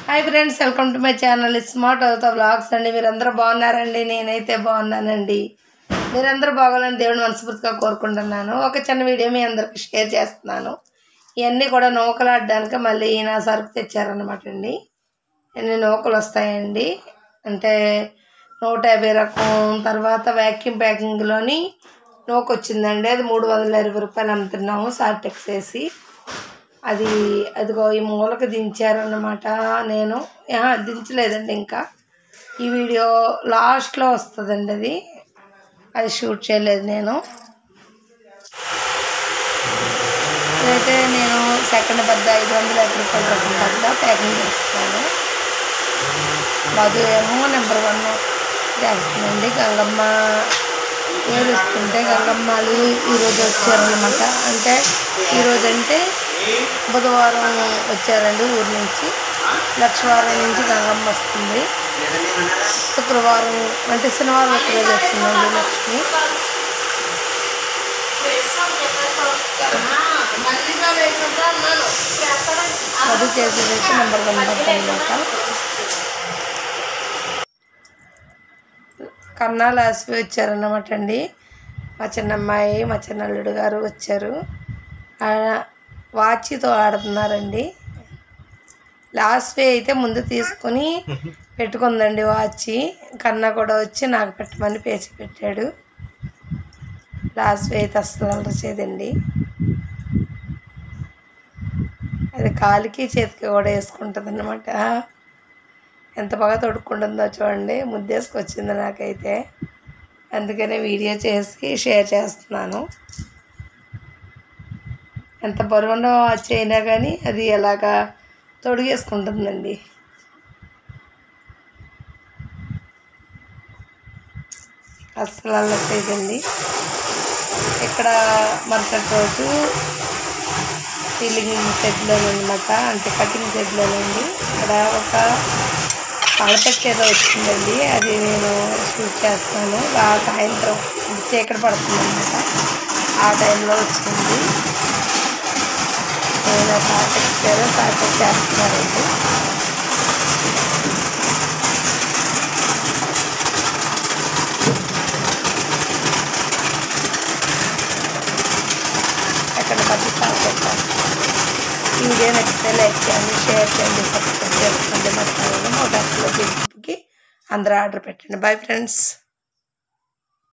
hi friends welcome to my channel smart అవుతా blogs అండి మీరందరూ బాగున్నారండి నేనైతే బాగున్నానండి మీరందరూ బాగోవాలని దేవుని మనస్ఫూర్తిగా కోరుకుంటున్నాను ఒక చిన్న వీడియో మీ అందరికి షేర్ చేస్తున్నాను ఇవన్నీ కూడా నూకలు ఆడడానికి మళ్ళీ నా సరుకు తెచ్చారనమాట అండి ఎన్ని నూకలు వస్తాయండి అంటే నూట యాభై రకం తర్వాత వ్యాక్యూమ్ ప్యాకింగ్లోని నూక వచ్చిందండి అది మూడు వందల ఇరవై రూపాయలు అమ్ముతున్నాము సార్టెక్స్ వేసి అది అదిగో ఈ మూలకి దించారన్నమాట నేను ఆహా, దించలేదండి ఇంకా ఈ వీడియో లాస్ట్లో వస్తుందండి అది అది షూట్ చేయలేదు నేను ఇదైతే నేను సెకండ్ పెద్ద ఐదు వందల యాభై రూపాయల రకం పెద్ద ప్యాకింగ్ చేస్తున్నాను మధు ఏమో నెంబర్ వన్ చేస్తుందండి గంగమ్మ ఏడుస్తుంటే గంగమ్మలు ఈరోజు వచ్చారనమాట అంటే ఈరోజు అంటే బుధవారం వచ్చారండి ఊరి నుంచి లక్షవారం నుంచి గంగమ్మ వస్తుంది శుక్రవారం అంటే శనివారం ఒకరోజు వచ్చిందండి లక్ష్మి అది చేసేదైతే నెంబర్ వన్ పడ్డ అనమాట కన్నాలు ఆసిపి వచ్చారన్నమాట అండి మా చిన్నమ్మాయి మా చిన్నల్లుడు గారు వచ్చారు ఆ వాచితో ఆడుతున్నారండి లాస్ట్ వే అయితే ముందు తీసుకొని పెట్టుకుందండి వాచి కన్నా కూడా వచ్చి నాకు పెట్టమని పేచి పెట్టాడు లాస్ట్ వే అయితే అస్సలు అలరచేదండి అది కాలికి చేతికి కూడా వేసుకుంటుంది అనమాట ఎంత బాగా తొడుక్కుంటుందో చూడండి ముద్దేసుకొచ్చింది నాకైతే అందుకనే వీడియో చేసి షేర్ చేస్తున్నాను ఎంత బరువుండో వాచ్ అయినా కానీ అది ఎలాగా తొడిగేసుకుంటుందండి అస్సలు అల్లట్లేదండి ఇక్కడ మరుసటి రోజు సీలింగ్ సెట్లో అనమాట అంటే కటింగ్ సెట్లోనండి ఇక్కడ ఒక పడపెట్టి ఏదో వచ్చిందండి అది నేను షూట్ చేస్తాను ఆ సాయంత్రం చీకటి పడుతుంది అనమాట ఆ టైంలో వచ్చింది నేను సాకెట్టారు సాకెట్ చేస్తున్నారండి అక్కడ మధ్య సాకెట్ ఈ వీడియో నచ్చితే లైక్ చేయండి షేర్ చేయండి సబ్స్క్రైబ్ చేసుకోండి మా ఛానల్ మోటార్లో కి అందరూ ఆర్డర్ పెట్టండి బాయ్ ఫ్రెండ్స్